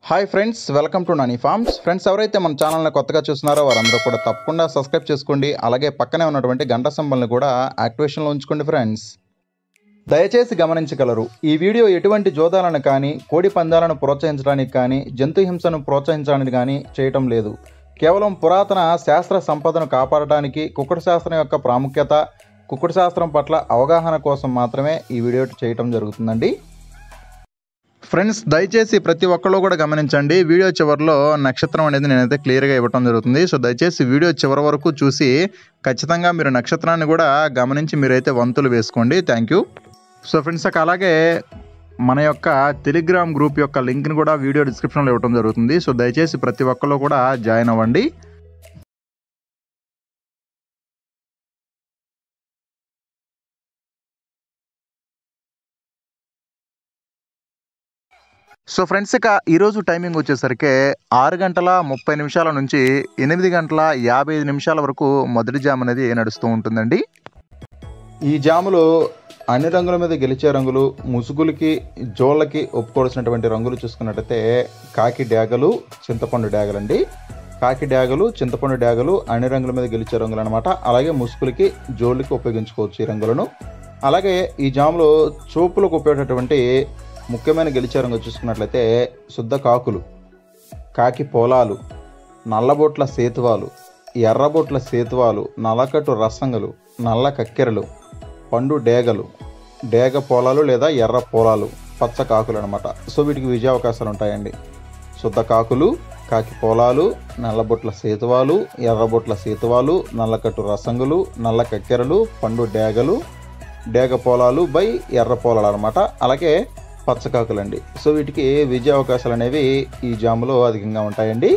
hi friends welcome to Nani farms friends ఎవరైతే మన ఛానల్ని కొత్తగా చూస్తున్నారో వారందరూ కూడా తప్పకుండా సబ్స్క్రైబ్ చేసుకోండి అలాగే పక్కనే ఉన్నటువంటి గంట సింబల్ని కూడా యాక్టివేషన్లో ఉంచుకోండి ఫ్రెండ్స్ దయచేసి గమనించగలరు ఈ వీడియో ఎటువంటి జోదాలను కానీ కోడి పందాలను ప్రోత్సహించడానికి కానీ జంతు హింసను ప్రోత్సహించడానికి కానీ చేయటం లేదు కేవలం పురాతన శాస్త్ర సంపదను కాపాడటానికి కుక్కుడు శాస్త్రం యొక్క ప్రాముఖ్యత కుక్కుడు శాస్త్రం పట్ల అవగాహన కోసం మాత్రమే ఈ వీడియో చేయటం జరుగుతుందండి ఫ్రెండ్స్ దయచేసి ప్రతి ఒక్కళ్ళు కూడా గమనించండి వీడియో చివరిలో నక్షత్రం అనేది నేనైతే క్లియర్గా ఇవ్వటం జరుగుతుంది సో దయచేసి వీడియో చివరి వరకు చూసి ఖచ్చితంగా మీరు నక్షత్రాన్ని కూడా గమనించి మీరైతే వంతులు వేసుకోండి థ్యాంక్ యూ సో ఫ్రెండ్స్ ఇక అలాగే మన యొక్క టెలిగ్రామ్ గ్రూప్ యొక్క లింక్ని కూడా వీడియో డిస్క్రిప్షన్లో ఇవ్వడం జరుగుతుంది సో దయచేసి ప్రతి ఒక్కళ్ళు కూడా జాయిన్ అవ్వండి సో ఫ్రెండ్స్ ఇక ఈరోజు టైమింగ్ వచ్చేసరికి ఆరు గంటల ముప్పై నిమిషాల నుంచి ఎనిమిది గంటల యాభై ఐదు నిమిషాల వరకు మొదటి జామ్ అనేది నడుస్తూ ఉంటుందండి ఈ జాములో అన్ని రంగుల మీద గెలిచే రంగులు ముసుగులకి జోళ్ళకి ఒప్పుకోవాల్సినటువంటి రంగులు చూసుకున్నట్టయితే కాకి డ్యాగలు చింతపండు డ్యాగలండి కాకి డ్యాగలు చింతపండు డ్యాగలు అన్ని రంగుల మీద గెలిచే రంగులు అనమాట అలాగే ముసుగులకి జోళ్ళకి ఉపయోగించుకోవచ్చు ఈ రంగులను అలాగే ఈ జాములో చూపులకు ఉపయోగటువంటి ముఖ్యమైన గెలిచే రంగు చూసుకున్నట్లయితే శుద్ధ కాకులు కాకి పోలాలు నల్లబొట్ల సేతువాలు ఎర్రబొట్ల సేతువాలు నల్లకట్టు రసంగులు నల్ల కక్కెరలు పండు డేగలు డేగ పోలాలు లేదా ఎర్ర పోలాలు పచ్చ కాకులు అనమాట సో వీటికి విజయ అవకాశాలు ఉంటాయండి శుద్ధ కాకులు కాకి పోలాలు నల్లబొట్ల సేతువాలు ఎర్రబొట్ల సేతువాలు నల్లకట్టు రసంగులు నల్ల కక్కెరలు పండు డేగలు డేగ పోలాలు బై ఎర్ర పోలాలు అనమాట అలాగే పచ్చకాకులండి సో వీటికి విజయ అవకాశాలు అనేవి ఈ జాములో అధికంగా ఉంటాయండి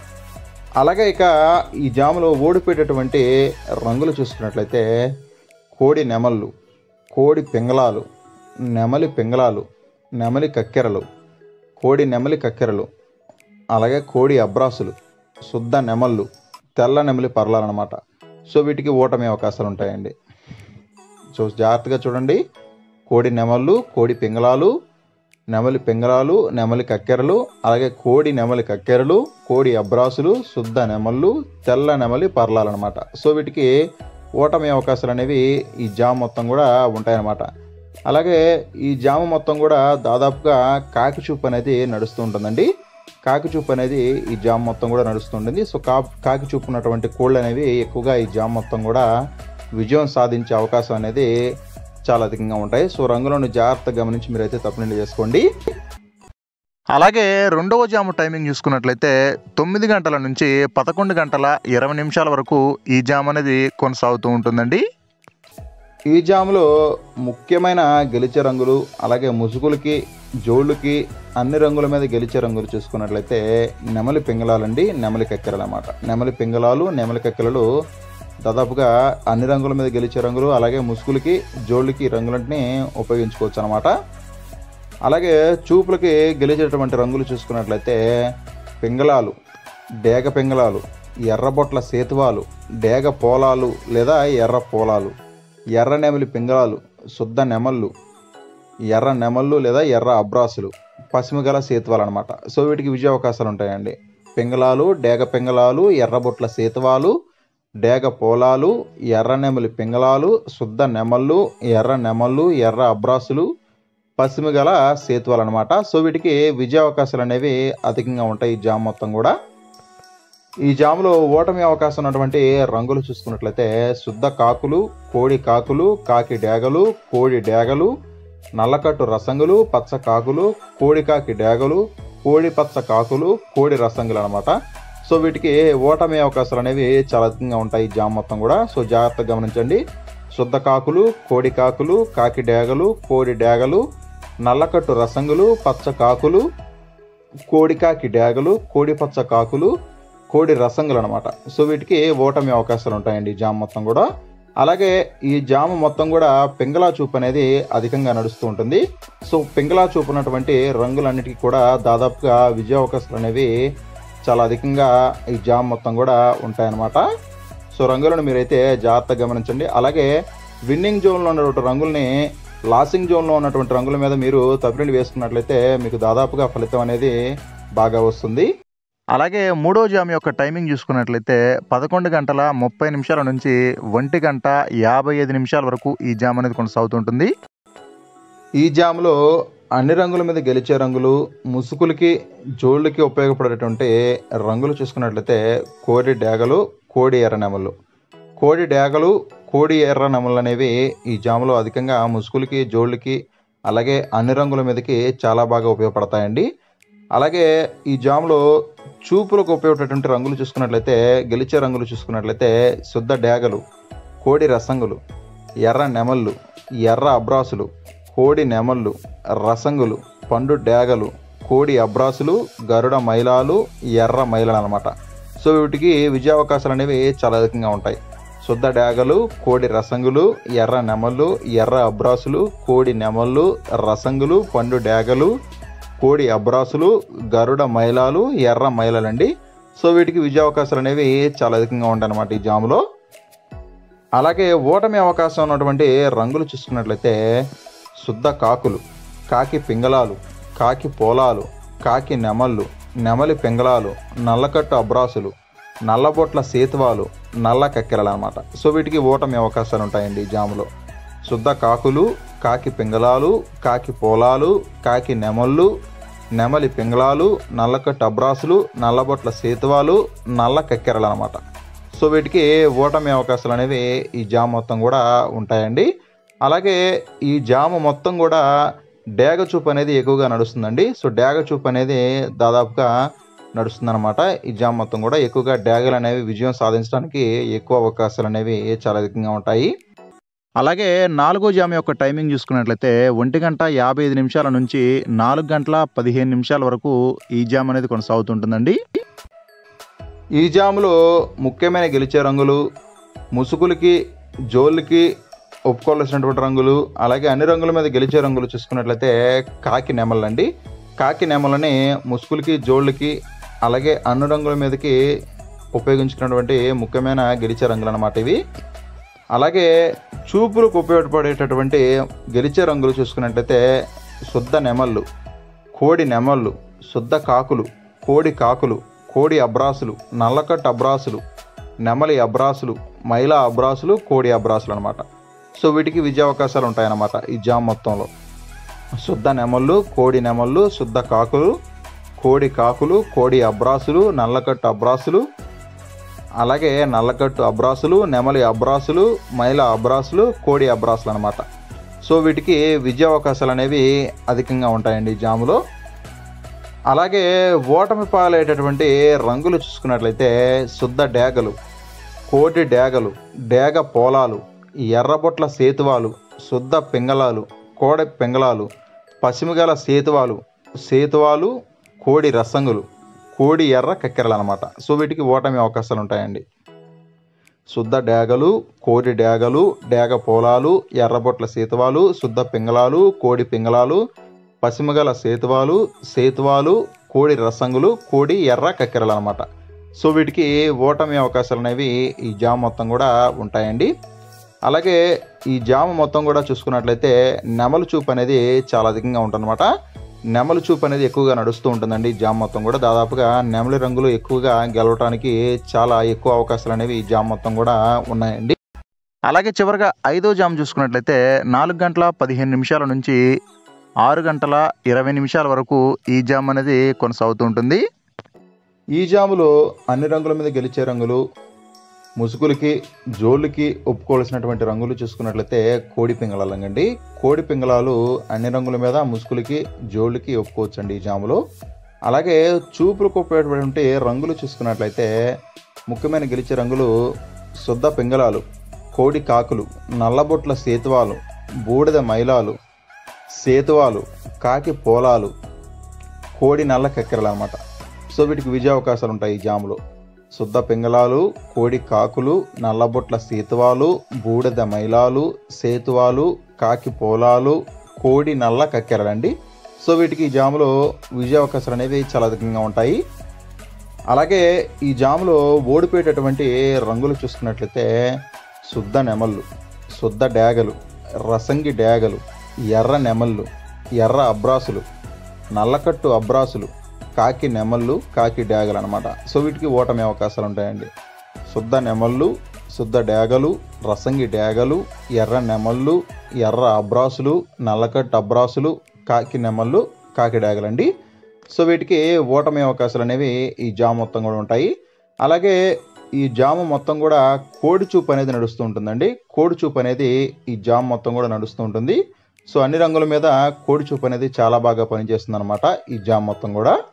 అలాగే ఇక ఈ జాములో ఓడిపోయేటటువంటి రంగులు చూసుకున్నట్లయితే కోడి నెమళ్ళు కోడి పింగళాలు నెమలి పింగళాలు నెమలి కక్కెరలు కోడి నెమలి కక్కెరలు అలాగే కోడి అబ్రాసులు శుద్ధ నెమళ్ళు తెల్ల నెమలి పర్లాలన్నమాట సో వీటికి ఓటమి అవకాశాలు ఉంటాయండి సో జాగ్రత్తగా చూడండి కోడి నెమళ్ళు కోడి పింగళాలు నెమలి పింగళాలు నెమలి కక్కెరలు అలాగే కోడి నెమలి కక్కెరలు కోడి అబ్రాసులు శుద్ధ నెమళ్ళు తెల్ల నెమలి పర్లాలన్నమాట సో వీటికి ఓటమి అవకాశాలు అనేవి ఈ జామ్ మొత్తం కూడా ఉంటాయన్నమాట అలాగే ఈ జామ మొత్తం కూడా దాదాపుగా కాకి చూపు అనేది నడుస్తూ ఉంటుందండి కాకి చూపు అనేది ఈ జామ్ మొత్తం కూడా నడుస్తుంటుంది సో కా కాకి చూపు ఉన్నటువంటి కోళ్ళు అనేవి ఎక్కువగా ఈ జామ్ మొత్తం కూడా విజయం సాధించే అవకాశం అనేది చాలా అధికంగా ఉంటాయి సో రంగులను జాగ్రత్తగా గమనించి మీరైతే తప్పనిల్లు చేసుకోండి అలాగే రెండవ జాము టైమింగ్ చూసుకున్నట్లయితే తొమ్మిది గంటల నుంచి పదకొండు గంటల ఇరవై నిమిషాల వరకు ఈ జామ్ అనేది కొనసాగుతూ ఉంటుందండి ఈ జాములో ముఖ్యమైన గెలిచే రంగులు అలాగే ముసుగులకి జోళ్ళకి అన్ని రంగుల మీద గెలిచే రంగులు చూసుకున్నట్లయితే నెమలి పింగళాలండి నెమలి కక్కెరలు అన్నమాట నెమలి పింగళాలు నెమలి కక్కెరలు దాదాపుగా అన్ని రంగుల మీద గెలిచే రంగులు అలాగే ముసుగులకి జోళ్ళకి రంగులన్నింటినీ ఉపయోగించుకోవచ్చు అనమాట అలాగే చూపులకి గెలిచేటటువంటి రంగులు చూసుకున్నట్లయితే పింగళాలు డేగ పింగళాలు ఎర్రబొట్ల సేతువాలు డేగ పోలాలు లేదా ఎర్ర పోలాలు ఎర్ర నెమలి పింగళాలు శుద్ధ నెమళ్ళు ఎర్ర నెమళ్ళు లేదా ఎర్ర అబ్రాసులు పసిమిగల సేతువాలు అనమాట సో వీటికి విజయ అవకాశాలు ఉంటాయండి పింగళాలు డేగ పింగళాలు ఎర్రబొట్ల సేతువాలు డేగ పోలాలు ఎర్ర నెమలి పింగళాలు శుద్ధ నెమళ్ళు ఎర్ర నెమళ్ళు ఎర్ర అబ్రాసులు పశ్చిమ గల సేతువాలు అనమాట సో వీటికి విజయ అవకాశాలు అనేవి అధికంగా ఉంటాయి ఈ జామ్ మొత్తం కూడా ఈ జాములో ఓటమి అవకాశం ఉన్నటువంటి రంగులు చూసుకున్నట్లయితే శుద్ధ కాకులు కోడి కాకులు కాకి డేగలు కోడి డేగలు నల్లకట్టు రసంగులు పచ్చ కాకులు కోడి కాకి డేగలు కోడి పచ్చ కాకులు కోడి రసంగులు అనమాట సో వీటికి ఓటమి అవకాశాలు అనేవి చాలా అధికంగా ఉంటాయి ఈ జామ్ మొత్తం కూడా సో జాగ్రత్తగా గమనించండి శుద్ధ కాకులు కోడి కాకులు కాకి డేగలు కోడి డేగలు నల్లకట్టు రసంగులు పచ్చ కాకులు కోడి కాకి డేగలు కోడి పచ్చ కాకులు కోడి రసంగులు అనమాట సో వీటికి ఓటమి అవకాశాలు ఉంటాయండి ఈ జామ్ మొత్తం కూడా అలాగే ఈ జామ మొత్తం కూడా పింగళా చూపు అనేది అధికంగా నడుస్తూ ఉంటుంది సో పింగళా చూపు ఉన్నటువంటి రంగులన్నిటికీ కూడా దాదాపుగా విజయ అవకాశాలు అనేవి చాలా అధికంగా ఈ జామ్ మొత్తం కూడా ఉంటాయన్నమాట సో రంగులను మీరైతే జాగ్రత్తగా గమనించండి అలాగే విన్నింగ్ జోన్లో ఉన్నటువంటి రంగుల్ని లాసింగ్ జోన్లో ఉన్నటువంటి రంగుల మీద మీరు తప్పిడి వేసుకున్నట్లయితే మీకు దాదాపుగా ఫలితం అనేది బాగా వస్తుంది అలాగే మూడో జామ్ యొక్క టైమింగ్ చూసుకున్నట్లయితే పదకొండు గంటల ముప్పై నిమిషాల నుంచి ఒంటి గంట యాభై ఐదు నిమిషాల వరకు ఈ జామ్ అనేది కొనసాగుతుంటుంది ఈ జామ్లో అన్ని రంగుల మీద గెలిచే రంగులు ముసుగులకి జోళ్ళకి ఉపయోగపడేటువంటి రంగులు చూసుకున్నట్లయితే కోడి డేగలు కోడి ఎర్ర నెమళ్ళు కోడి డేగలు కోడి ఎర్ర నెమళ్ళు అనేవి ఈ జాములో అధికంగా ముసుగులకి జోళ్ళకి అలాగే అన్ని రంగుల మీదకి చాలా బాగా ఉపయోగపడతాయండి అలాగే ఈ జాములో చూపులకు ఉపయోగపడేటువంటి రంగులు చూసుకున్నట్లయితే గెలిచే రంగులు చూసుకున్నట్లయితే శుద్ధ డేగలు కోడి రసంగులు ఎర్ర నెమళ్ళు ఎర్ర అబ్రాసులు కోడి నెమళ్ళు రసంగులు పండు డేగలు కోడి అబ్రాసులు గరుడ మైలాలు ఎర్ర మైలలు అనమాట సో వీటికి విజయ అవకాశాలు అనేవి చాలా అధికంగా ఉంటాయి శుద్ధ డేగలు కోడి రసంగులు ఎర్ర నెమళ్ళు ఎర్ర అబ్రాసులు కోడి నెమళ్ళు రసంగులు పండు డేగలు కోడి అబ్రాసులు గరుడ మైలాలు ఎర్ర మైలలండి సో వీటికి విజయ అవకాశాలు అనేవి చాలా అధికంగా ఉంటాయి అన్నమాట ఈ జాములో అలాగే ఓటమి అవకాశం ఉన్నటువంటి రంగులు చూసుకున్నట్లయితే శుద్ధ కాకులు కాకి పింగళాలు కాకి పోలాలు కాకి నెమళ్ళు నెమలి పింగళాలు నల్లకట్టు అబ్రాసులు నల్లబొట్ల సేతువాలు నల్ల కక్కెరలు అనమాట సో వీటికి ఓటమి అవకాశాలు ఉంటాయండి ఈ జాములో శుద్ధ కాకులు కాకి పింగళాలు కాకి పోలాలు కాకి నెమళ్ళు నెమలి పింగళాలు నల్లకట్టు అబ్రాసులు నల్లబొట్ల సేతువాలు నల్ల కక్కెరలు అనమాట సో వీటికి ఓటమి అవకాశాలు అనేవి ఈ జామ్ మొత్తం కూడా ఉంటాయండి అలాగే ఈ జాము మొత్తం కూడా డేగ చూపు అనేది ఎక్కువగా నడుస్తుందండి సో డేగ చూపు అనేది దాదాపుగా నడుస్తుందన్నమాట ఈ జామ్ మొత్తం కూడా ఎక్కువగా డేగలు అనేవి విజయం సాధించడానికి ఎక్కువ అవకాశాలు అనేవి చాలా అధికంగా ఉంటాయి అలాగే నాలుగో జామ్ యొక్క టైమింగ్ చూసుకున్నట్లయితే ఒంటి గంట యాభై ఐదు నిమిషాల నుంచి నాలుగు గంటల పదిహేను నిమిషాల వరకు ఈ జామ్ అనేది కొనసాగుతుంటుందండి ఈ జాములో ముఖ్యమైన గెలిచే రంగులు ముసుగులకి జోళ్ళకి ఒప్పుకోవాల్సినటువంటి రంగులు అలాగే అన్ని రంగుల మీద గెలిచే రంగులు చూసుకున్నట్లయితే కాకి నెమలండి కాకి నెమలని ముసుగులకి జోళ్ళకి అలాగే అన్ని రంగుల మీదకి ఉపయోగించుకున్నటువంటి ముఖ్యమైన గెలిచే రంగులు అన్నమాట ఇవి అలాగే చూపులకు ఉపయోగపడేటటువంటి గెలిచే రంగులు చూసుకున్నట్లయితే శుద్ధ నెమళ్ళు కోడి నెమళ్ళు శుద్ధ కాకులు కోడి కాకులు కోడి అబ్రాసులు నల్లకట్టు అబ్రాసులు నెమలి అబ్రాసులు మైలా అబ్రాసులు కోడి అబ్రాసులు అనమాట సో వీటికి విజయ అవకాశాలు ఉంటాయన్నమాట ఈ జామ్ మొత్తంలో శుద్ధ నెమళ్ళు కోడి నెమళ్ళు శుద్ధ కాకులు కోడి కాకులు కోడి అబ్రాసులు నల్లకట్టు అబ్రాసులు అలాగే నల్లకట్టు అబ్రాసులు నెమలి అబ్రాసులు మైల అబ్రాసులు కోడి అబ్రాసులు అనమాట సో వీటికి విజయ అవకాశాలు అనేవి అధికంగా ఉంటాయండి ఈ జాములో అలాగే ఓటమి పాలయ్యేటటువంటి రంగులు చూసుకున్నట్లయితే శుద్ధ డేగలు కోటి డేగలు డేగ పోలాలు ఎర్రబొట్ల సేతువాలు శుద్ధ పింగళాలు కోడె పింగళాలు పసిమిగల సేతువాలు సేతువాలు కోడి రసంగులు కోడి ఎర్ర కక్కెరలు అనమాట సో వీటికి ఓటమి అవకాశాలు ఉంటాయండి శుద్ధ డేగలు కోడి డేగలు డేగ పోలాలు ఎర్రబొట్ల సేతువాలు శుద్ధ పింగళాలు కోడి పింగళాలు పసిమగల సేతువాలు సేతువాలు కోడి రసంగులు కోడి ఎర్ర కక్కెరలు అనమాట సో వీటికి ఓటమి అవకాశాలు అనేవి ఈ జామ్ మొత్తం కూడా ఉంటాయండి అలాగే ఈ జామ మొత్తం కూడా చూసుకున్నట్లయితే నెమలి చూపు అనేది చాలా అధికంగా ఉంటుందన్నమాట నెమలి చూపు అనేది ఎక్కువగా నడుస్తూ ఉంటుందండి ఈ జామ్ మొత్తం కూడా దాదాపుగా నెమలి రంగులు ఎక్కువగా గెలవటానికి చాలా ఎక్కువ అవకాశాలు అనేవి ఈ జామ్ మొత్తం కూడా ఉన్నాయండి అలాగే చివరిగా ఐదో జామ్ చూసుకున్నట్లయితే నాలుగు గంటల పదిహేను నిమిషాల నుంచి ఆరు గంటల ఇరవై నిమిషాల వరకు ఈ జామ్ అనేది కొనసాగుతూ ఉంటుంది ఈ జాములో అన్ని రంగుల మీద గెలిచే రంగులు ముసుగులకి జోళ్ళకి ఒప్పుకోవాల్సినటువంటి రంగులు చూసుకున్నట్లయితే కోడి పింగళాలండి కోడి పింగళాలు అన్ని రంగుల మీద ముసుగులకి జోళ్ళకి ఒప్పుకోవచ్చండి ఈ జాములో అలాగే చూపులకు ఉపయోగపడే రంగులు చూసుకున్నట్లయితే ముఖ్యమైన గెలిచే రంగులు శుద్ధ పింగళాలు కోడి కాకులు నల్లబొట్ల సేతువాలు బూడిద మైలాలు సేతువాలు కాకి పోలాలు కోడి నల్ల కక్కెరలు అనమాట సో వీటికి విజయ అవకాశాలు ఉంటాయి ఈ జాములో శుద్ధ పింగళాలు కోడి కాకులు నల్లబొట్ల సేతువాలు బూడిద మైలాలు సేతువాలు కాకి పోలాలు కోడి నల్ల కక్కెరలండి సో వీటికి ఈ జాములో విజయ అవకాశాలు అనేవి చాలా అధికంగా ఉంటాయి అలాగే ఈ జాములో ఓడిపోయేటటువంటి రంగులు చూసుకున్నట్లయితే శుద్ధ నెమళ్ళు శుద్ధ డేగలు రసంగి డేగలు ఎర్ర నెమళ్ళు ఎర్ర అబ్రాసులు నల్లకట్టు అబ్రాసులు కాకి నెమళ్ళు కాకి డ్యాగలు అనమాట సో వీటికి ఓటమి అవకాశాలు ఉంటాయండి శుద్ధ నెమళ్ళు శుద్ధ డేగలు రసంగి డేగలు ఎర్ర నెమళ్ళు ఎర్ర అబ్రాసులు నల్లకట్టు అబ్రాసులు కాకి నెమళ్ళు కాకి డేగలండి సో వీటికి ఓటమి అవకాశాలు అనేవి ఈ జామ్ మొత్తం కూడా ఉంటాయి అలాగే ఈ జాము మొత్తం కూడా కోడి చూపు అనేది నడుస్తూ ఉంటుందండి కోడి చూపు అనేది ఈ జామ్ మొత్తం కూడా నడుస్తూ ఉంటుంది సో అన్ని రంగుల మీద కోడి చూపు అనేది చాలా బాగా పనిచేస్తుంది అనమాట ఈ జామ్ మొత్తం కూడా